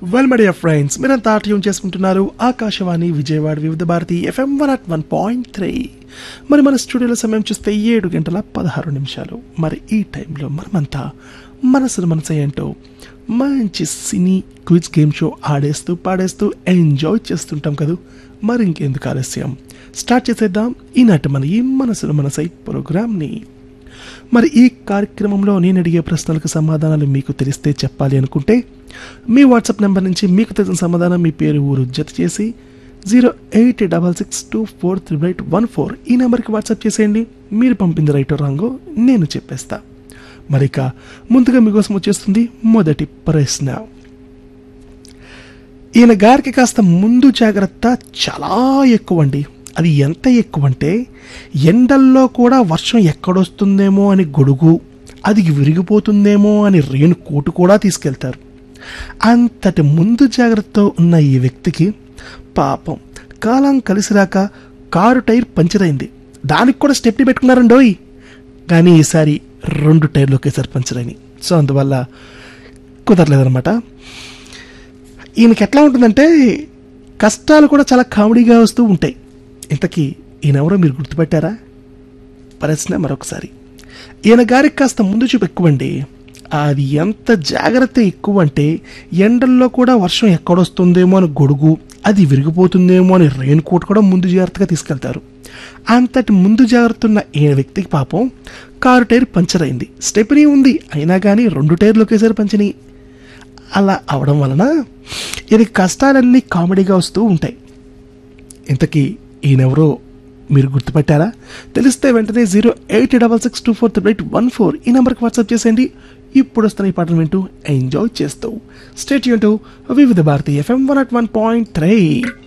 well my dear friends మీరంతా tune చేసుకుంటున్నారు Akashvani Vijayawada Vividh Bharati FM one at one point three మరి మన స్టూడియోలో సమయం చూస్తే ఏడు గంటల పదహారు నిమిషాలు మరి ఈ టైంలో మనమంతా మనసును మనసు ఏంటో మంచి సినీ క్విజ్ గేమ్ షో ఆడేస్తూ పాడేస్తూ ఎంజాయ్ చేస్తుంటాం కదా మరి ఇంకెందుకు ఆలస్యం స్టార్ట్ చేసేద్దాం ఈనాటి మన ఈ మనసును మనసై ప్రోగ్రామ్ని మరి ఈ కార్యక్రమంలో నేను అడిగే ప్రశ్నలకు సమాధానాలు మీకు తెలిస్తే చెప్పాలి అనుకుంటే మీ వాట్సాప్ నెంబర్ నుంచి మీకు తెలిసిన సమాధానం మీ పేరు ఊరు జత చేసి zero eight double six two four triple eight one four ఈ నెంబర్కి వాట్సాప్ చేసేయండి మీరు పంపింది రైటో రాంగో నేను చెప్పేస్తా మరి ఇక ముందుగా మీకోసం వచ్చేస్తుంది మొదటి ప్రశ్న ఈయన గారికి కాస్త ముందు జాగ్రత్త చాలా ఎక్కువ అండి అది ఎంత ఎక్కువ అంటే ఎండల్లో కూడా వర్షం ఎక్కడొస్తుందేమో అని గొడుగు అది విరిగిపోతుందేమో అని రేణు కోటు కూడా తీసుకెళ్తారు అంతటి ముందు జాగ్రత్తతో ఉన్న ఈ వ్యక్తికి పాపం కాలం కలిసి రాక కారు టైర్ పంచర్ అయింది దానికి కూడా స్టెప్ని పెట్టుకున్నారండోయ్ కానీ ఈసారి రెండు టైర్లు ఒకేసారి పంచర్ అయినాయి సో అందువల్ల కుదరలేదనమాట ఈయనకి ఎట్లా ఉంటుందంటే కష్టాలు కూడా చాలా కామెడీగా వస్తూ ఉంటాయి ఇంతకీ ఈయనెవరో మీరు గుర్తుపెట్టారా ప్రశ్న మరొకసారి ఈయన గారికి కాస్త ముందు చూపు ఎక్కువండి అది ఎంత జాగ్రత్త ఎక్కువ అంటే ఎండల్లో కూడా వర్షం ఎక్కడొస్తుందేమో అని గొడుగు అది విరిగిపోతుందేమో అని రెయిన్ కోట్ కూడా ముందు జాగ్రత్తగా తీసుకెళ్తారు అంతటి ముందు జాగ్రత్త ఉన్న ఈ వ్యక్తికి పాపం కారు టైర్ పంచర్ అయింది స్టెప్నీ ఉంది అయినా కానీ రెండు టైర్లు ఒకేసారి పంచినాయి అలా అవడం వలన ఇది కష్టాలన్నీ కామెడీగా వస్తూ ఉంటాయి ఇంతకీ ఈయనెవరో మీరు గుర్తుపెట్టారా తెలిస్తే వెంటనే zero eight double six two four three eight one four ఈ నెంబర్కి వాట్సాప్ చేసేయండి ఇప్పుడు వస్తున్న ఈ పాటలు వింటూ ఎంజాయ్ చేస్తూ స్టేట్ యూన్ to Vividh Bharati FM one at one point three